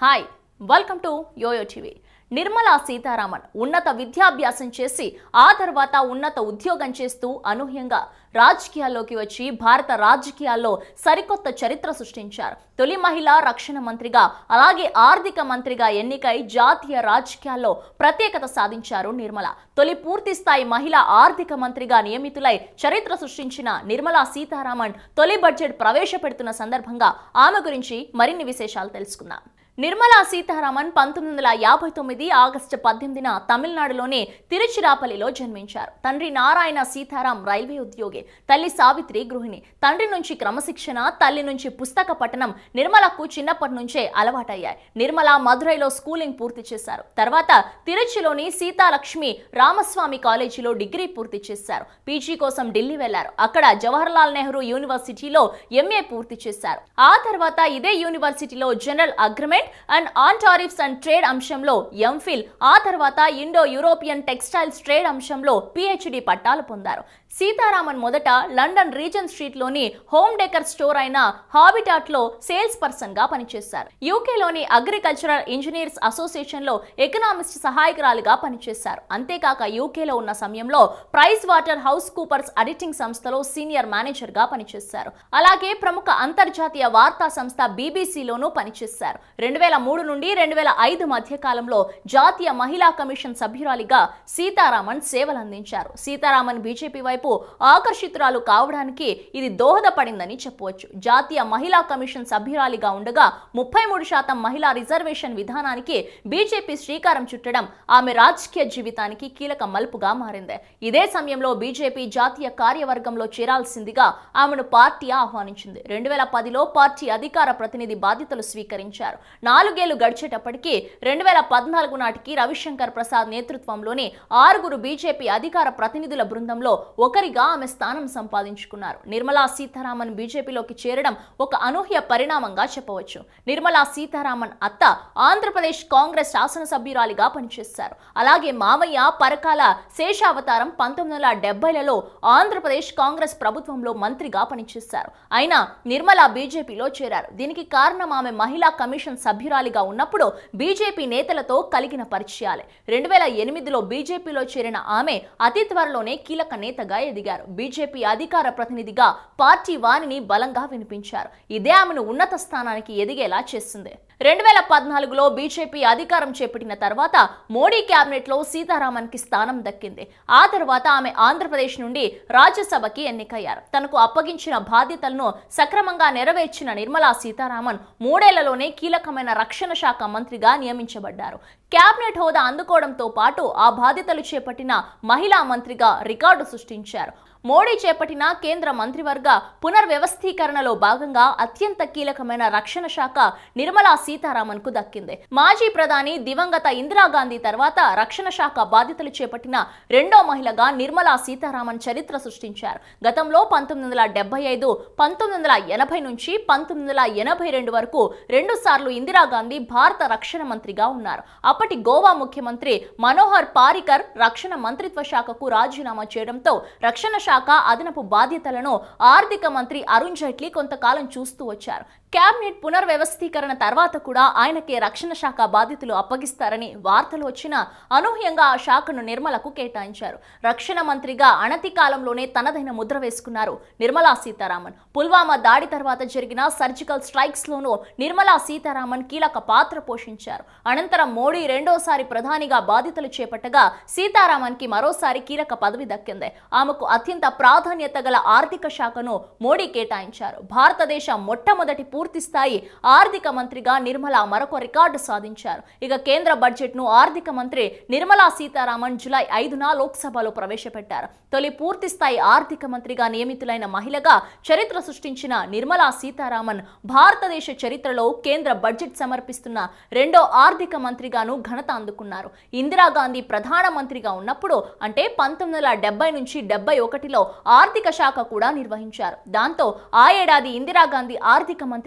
hi welcome to YoYo TV Nirmala Sitharaman ఉన్నత విద్యాభ్యాసం చేసి ఆ తర్వాత ఉన్నత ఉద్యోగం చేస్తూ అనూహ్యంగా రాజకీయాల్లోకి వచ్చి భారత రాజకీయాల్లో సరికొత్త చరిత్ర సృష్టించారు తొలి మహిళా రక్షణ మంత్రిగా అలాగే ఆర్థిక మంత్రిగా ఎన్నికై జాతీయ రాజకీయాల్లో ప్రత్యేకత సాధించారు నిర్మల తొలి పూర్తి స్థాయి మహిళా ఆర్థిక మంత్రిగా నియమితులై చరిత్ర సృష్టించిన నిర్మలా సీతారామన్ తొలి బడ్జెట్ ప్రవేశపెడుతున్న సందర్భంగా ఆమె గురించి మరిన్ని విశేషాలు తెలుసుకుందాం నిర్మలా సీతారామన్ పంతొమ్మిది వందల యాభై తొమ్మిది ఆగస్టు పద్దెనిమిదిన తమిళనాడులోని తిరుచిరాపల్లిలో జన్మించారు తండ్రి నారాయణ సీతారాం రైల్వే ఉద్యోగి తల్లి సావిత్రి గృహిణి తండ్రి నుంచి క్రమశిక్షణ తల్లి నుంచి పుస్తక పఠనం నిర్మలకు చిన్నప్పటి నుంచే అలవాటయ్యాయి నిర్మల మధురైలో స్కూలింగ్ పూర్తి చేశారు తర్వాత తిరుచిలోని సీతాలక్ష్మి రామస్వామి కాలేజీలో డిగ్రీ పూర్తి చేశారు పీజీ కోసం ఢిల్లీ వెళ్లారు అక్కడ జవహర్లాల్ నెహ్రూ యూనివర్సిటీలో ఎంఏ పూర్తి చేశారు ఆ తర్వాత ఇదే యూనివర్సిటీలో general agreement and on tariffs and trade అంశంలో ఎంఫిల్ ఆ తర్వాత ఇండో యూరోపియన్ టెక్స్టైల్స్ ట్రేడ్ అంశంలో పిహెచ్డి పట్టాలు పొందారు సీతారామన్ మొదట లండన్ రీజన్ స్ట్రీట్ లోని హోమ్ డెకర్ స్టోర్ అయిన హాబిటాట్ లో సేల్స్ పర్సన్ గా పనిచేశారు యూకేలోని అగ్రికల్చరల్ ఇంజనీర్స్ అసోసియేషన్ లో ఎకనామిస్ట్ సహాయకురాలుగా పనిచేశారు అంతేకాక యూకేలో ఉన్న సమయంలో Price Waterhouse Coopers auditing సంస్థలో సీనియర్ మేనేజర్ గా పనిచేశారు అలాగే ప్రముఖ అంతర్జాతీయ వార్తా సంస్థ బీబీసీలోనూ పనిచేశారు రెండు వేల మూడు నుండి రెండు వేల ఐదు మధ్య కాలంలో జాతీయ మహిళా కమిషన్ సభ్యురాలిగా సీతారామన్ సేవలు అందించారు సీతారామన్ బీజేపీ వైపు ఆకర్షితురాలు కావడానికి ఇది దోహదపడిందని చెప్పవచ్చు జాతీయ మహిళా కమిషన్ సభ్యురాలిగా ఉండగా ముప్పై మూడు శాతం మహిళా రిజర్వేషన్ విధానానికి బీజేపీ శ్రీకారం చుట్టడం ఆమె రాజకీయ జీవితానికి కీలక మలుపుగా మారింది ఇదే సమయంలో బీజేపీ జాతీయ కార్యవర్గంలో చేరాల్సిందిగా ఆమెను పార్టీ ఆహ్వానించింది రెండు వేల పదిలో పార్టీ అధికార ప్రతినిధి బాధ్యతలు స్వీకరించారు నాలుగేళ్లు గడిచేటప్పటికీ రెండు వేల పద్నాలుగు నాటికి రవిశంకర్ ప్రసాద్ నేతృత్వంలోని ఆరుగురు బీజేపీ అధికార ప్రతినిధుల బృందంలో ఒకరిగా ఆమె స్థానం సంపాదించుకున్నారు నిర్మలా సీతారామన్ బీజేపీలోకి చేరడం ఒక అనూహ్య పరిణామంగా చెప్పవచ్చు నిర్మలా సీతారామన్ అత్త ఆంధ్రప్రదేశ్ కాంగ్రెస్ శాసనసభ్యురాలిగా పనిచేశారు అలాగే మామయ్య పరకాల శేషావతారం పంతొమ్మిది వందల డెబ్బైలలో ఆంధ్రప్రదేశ్ కాంగ్రెస్ ప్రభుత్వంలో మంత్రిగా పనిచేశారు అయినా నిర్మల బీజేపీలో చేరారు దీనికి కారణం ఆమె మహిళా కమిషన్ సభ్యురాలిగా ఉన్నప్పుడు బీజేపీ నేతలతో కలిగిన పరిచయాలే రెండు వేల ఎనిమిదిలో బీజేపీలో చేరిన ఆమె అతి త్వరలోనే కీలక నేతగా ఎదిగారు బీజేపీ అధికార ప్రతినిధిగా పార్టీ వాణిని బలంగా వినిపించారు ఇదే ఆమెను ఉన్నత స్థానానికి ఎదిగేలా చేసింది రెండు వేల పద్నాలుగులో బీజేపీ అధికారం చేపట్టిన తర్వాత మోడీ కేబినెట్ లో సీతారామన్ కి స్థానం దక్కింది ఆ తర్వాత ఆమె ఆంధ్రప్రదేశ్ నుండి రాజ్యసభకి ఎన్నికయ్యారు తనకు అప్పగించిన బాధ్యతలను సక్రమంగా నెరవేర్చిన నిర్మలా సీతారామన్ మూడేళ్లలోనే కీలకమైన రక్షణ శాఖ మంత్రిగా నియమించబడ్డారు కేబినెట్ హోదా అందుకోవడంతో పాటు ఆ బాధ్యతలు చేపట్టిన మహిళా మంత్రిగా రికార్డు సృష్టించారు మోడీ చేపట్టిన కేంద్ర మంత్రివర్గ పునర్వ్యవస్థీకరణలో భాగంగా అత్యంత కీలకమైన రక్షణ శాఖ నిర్మలా సీతారామన్ కు దక్కింది మాజీ ప్రధాని దివంగత ఇందిరాగాంధీ తర్వాత రక్షణ శాఖ బాధ్యతలు చేపట్టిన రెండో మహిళగా నిర్మలా సీతారామన్ చరిత్ర సృష్టించారు గతంలో పంతొమ్మిది వందల డెబ్బై ఐదు పంతొమ్మిది వందల ఎనభై నుంచి పంతొమ్మిది వందల ఎనభై రెండు వరకు రెండు సార్లు ఇందిరాగాంధీ భారత రక్షణ మంత్రిగా ఉన్నారు అప్పటి గోవా ముఖ్యమంత్రి మనోహర్ పారికర్ రక్షణ మంత్రిత్వ శాఖకు రాజీనామా చేయడంతో రక్షణ శాఖ అదనపు బాధ్యతలను ఆర్థిక మంత్రి అరుణ్ జైట్లీ కొంతకాలం చూస్తూ వచ్చారు కేబినెట్ పునర్వ్యవస్థీకరణ తర్వాత కూడా ఆయనకే రక్షణ శాఖ బాధ్యతలు అప్పగిస్తారని వార్తలు వచ్చినా అనూహ్యంగా ఆ శాఖను నిర్మలకు కేటాయించారు రక్షణ మంత్రిగా అనతి కాలంలోనే తనదైన ముద్ర వేసుకున్నారు నిర్మలా సీతారామన్ పుల్వామా దాడి తర్వాత జరిగిన సర్జికల్ స్ట్రైక్స్ లోనూ నిర్మలా సీతారామన్ కీలక పాత్ర పోషించారు అనంతరం మోడీ రెండోసారి ప్రధానిగా బాధ్యతలు చేపట్టగా సీతారామన్ కి మరోసారి కీలక పదవి దక్కింది ఆమెకు అత్యంత ప్రాధాన్యత గల ఆర్థిక శాఖను మోడీ కేటాయించారు భారతదేశ మొట్టమొదటి పూర్తి స్థాయి ఆర్థిక మంత్రిగా నిర్మల మరొక రికార్డు సాధించారు ఇక కేంద్ర బడ్జెట్ ను ఆర్థిక మంత్రి నిర్మలా సీతారామన్ జులై ఐదున లోక్సభలో ప్రవేశపెట్టారు తొలి పూర్తి స్థాయి ఆర్థిక మంత్రిగా నియమితులైన మహిళగా చరిత్ర సృష్టించిన నిర్మలా సీతారామన్ భారతదేశ చరిత్రలో కేంద్ర బడ్జెట్ సమర్పిస్తున్న రెండో ఆర్థిక మంత్రిగాను ఘనత అందుకున్నారు ఇందిరాగాంధీ ప్రధానమంత్రిగా ఉన్నప్పుడు అంటే పంతొమ్మిది వందల డెబ్బై నుంచి డెబ్బై ఒకటిలో ఆర్థిక శాఖ కూడా నిర్వహించారు దాంతో ఆ ఏడాది ఇందిరాగాంధీ ఆర్థిక మంత్రి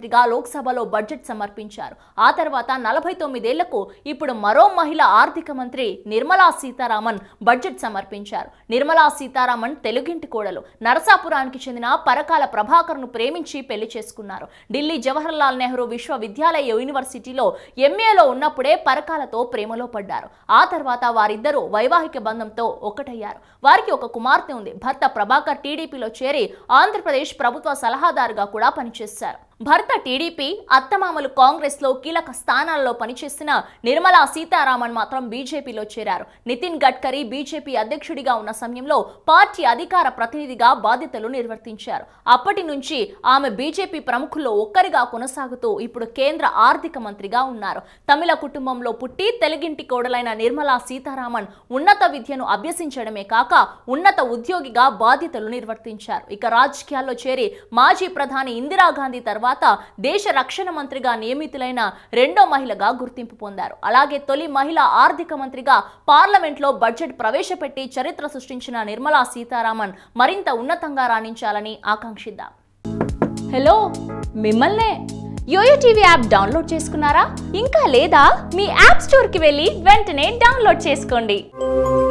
మంత్రిగా లోక్సభలో బడ్జెట్ సమర్పించారు ఆ తర్వాత నలభై తొమ్మిదేళ్లకు ఇప్పుడు మరో మహిళ ఆర్థిక మంత్రి నిర్మలా సీతారామన్ బడ్జెట్ సమర్పించారు నిర్మలా సీతారామన్ తెలుగింటి కోడలు నరసాపురానికి చెందిన పరకాల ప్రభాకర్ను ప్రేమించి పెళ్లి చేసుకున్నారు ఢిల్లీ జవహర్లాల్ నెహ్రూ విశ్వవిద్యాలయ యూనివర్సిటీలో ఎంఏలో ఉన్నప్పుడే పరకాలతో ప్రేమలో పడ్డారు ఆ తర్వాత వారిద్దరూ వైవాహిక బంధంతో ఒక్కటయ్యారు వారికి ఒక కుమార్తె ఉంది భర్త ప్రభాకర్ టీడీపీలో చేరి ఆంధ్రప్రదేశ్ ప్రభుత్వ సలహాదారుగా కూడా పనిచేశారు భర్త టీడీపీ అత్తమామలు కాంగ్రెస్ లో కీలక స్థానాల్లో పనిచేసిన నిర్మలా సీతారామన్ మాత్రం బీజేపీలో చేరారు నితిన్ గడ్కరీ బీజేపీ అధ్యక్షుడిగా ఉన్న సమయంలో పార్టీ అధికార ప్రతినిధిగా బాధ్యతలు నిర్వర్తించారు అప్పటి నుంచి ఆమె బీజేపీ ప్రముఖుల్లో ఒక్కరిగా కొనసాగుతూ ఇప్పుడు కేంద్ర ఆర్థిక మంత్రిగా ఉన్నారు తమిళ కుటుంబంలో పుట్టి తెలుగింటి కోడలైన నిర్మలా సీతారామన్ ఉన్నత విద్యను అభ్యసించడమే కాక ఉన్నత ఉద్యోగిగా బాధ్యతలు నిర్వర్తించారు ఇక రాజకీయాల్లో చేరి మాజీ ప్రధాని ఇందిరాగాంధీ తర్వాత దేశ రక్షణ మంత్రిగా నియమితులైన రెండో మహిళగా గుర్తింపు పొందారు అలాగే తొలి మహిళా ఆర్థిక మంత్రిగా పార్లమెంట్లో బడ్జెట్ ప్రవేశపెట్టి చరిత్ర సృష్టించిన నిర్మలా సీతారామన్ మరింత ఉన్నతంగా రాణించాలని ఆకాంక్షిద్దాం హలో మిమ్మల్నే యోయో టీవీ యాప్ డౌన్లోడ్ చేసుకున్నారా ఇంకా లేదా మీ యాప్ స్టోర్కి వెళ్ళి వెంటనే డౌన్లోడ్ చేసుకోండి